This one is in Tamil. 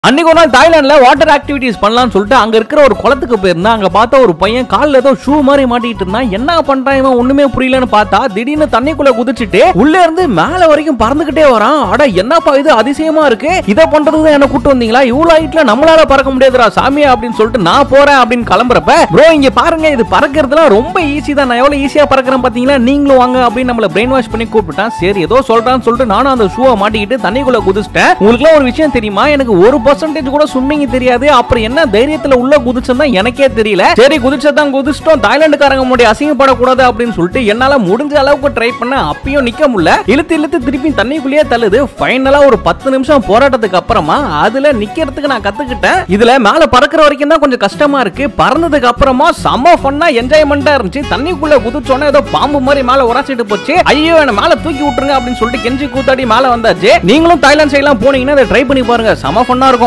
அன்னைக்கு ஒரு நாள் தாய்லாந்துல வாட்டர் ஆக்டிவிட்டிஸ் பண்ணலாம்னு சொல்லிட்டு அங்க இருக்கிற ஒரு குளத்துக்கு போயிருந்தா அங்க பார்த்த ஒரு பையன் கால்ல ஏதோ ஷூ மாதிரி மாட்டிட்டு இருந்தான் என்ன பண்றான் இவன் ஒண்ணுமே புரியலன்னு பார்த்தா திடீர்னு தண்ணிக்குள்ள குதிச்சுட்டு உள்ள இருந்து மேல வரைக்கும் பறந்துகிட்டே வரான் அட என்னப்பா இது அதிசயமா இருக்கு இதை பண்றதுக்கு தான் என்ன கூட்டு வந்தீங்களா இவ்வளவு ஹைட்ல நம்மளால பறக்க முடியாதுடா சாமியா அப்படின்னு சொல்லிட்டு நான் போறேன் அப்படின்னு கிளம்புறப்ப ப்ரோ இங்க பாருங்க இது பறக்கிறதுலாம் ரொம்ப ஈஸி தான் நான் எவ்வளவு ஈஸியா பறக்கிறேன் பாத்தீங்களா நீங்களும் வாங்க அப்படின்னு நம்மள பிரெயின் வாஷ் பண்ணி கூப்பிட்டான் சரி ஏதோ சொல்றான்னு சொல்லிட்டு நானும் அந்த ஷூவை மாட்டிக்கிட்டு தண்ணிக்குள்ள குதிச்சிட்டேன் உங்களுக்கு ஒரு விஷயம் தெரியுமா எனக்கு ஒரு பர்சன்டேஜ் கூட ஸ்விம்மிங் தெரியாது அப்புறம் என்ன தைரியத்துல உள்ள குதிச்சதா எனக்கே தெரியல சரி குதிச்சதான் குதிச்சிட்டோம் தாய்லாந்துக்காரங்க முன்னாடி அசிங்கப்படக்கூடாது அப்படின்னு சொல்லிட்டு என்னால முடிஞ்ச அளவுக்கு ட்ரை பண்ண அப்பயும் நிக்க முடியல இழுத்து இழுத்து திருப்பி தண்ணிக்குள்ளேயே தள்ளுது ஃபைனலா ஒரு பத்து நிமிஷம் போராட்டத்துக்கு அப்புறமா அதுல நிக்கிறதுக்கு நான் கத்துக்கிட்டேன் இதுல மேல பறக்கிற வரைக்கும் தான் கொஞ்சம் கஷ்டமா இருக்கு பறந்ததுக்கு அப்புறமா செம்ம ஃபன்னா என்ஜாய்மெண்டா இருந்துச்சு தண்ணிக்குள்ள குதிச்சோன்னே ஏதோ பாம்பு மாதிரி மேல உராசிட்டு போச்சு ஐயோ என்ன மேல தூக்கி விட்டுருங்க அப்படின்னு சொல்லிட்டு கெஞ்சி கூத்தாடி மேல வந்தாச்சு நீங்களும் தாய்லாந்து சைட்லாம் போனீங்கன்னா அதை ட்ரை பண்ணி பாருங்க செம ஃபன்னா இருக்கும்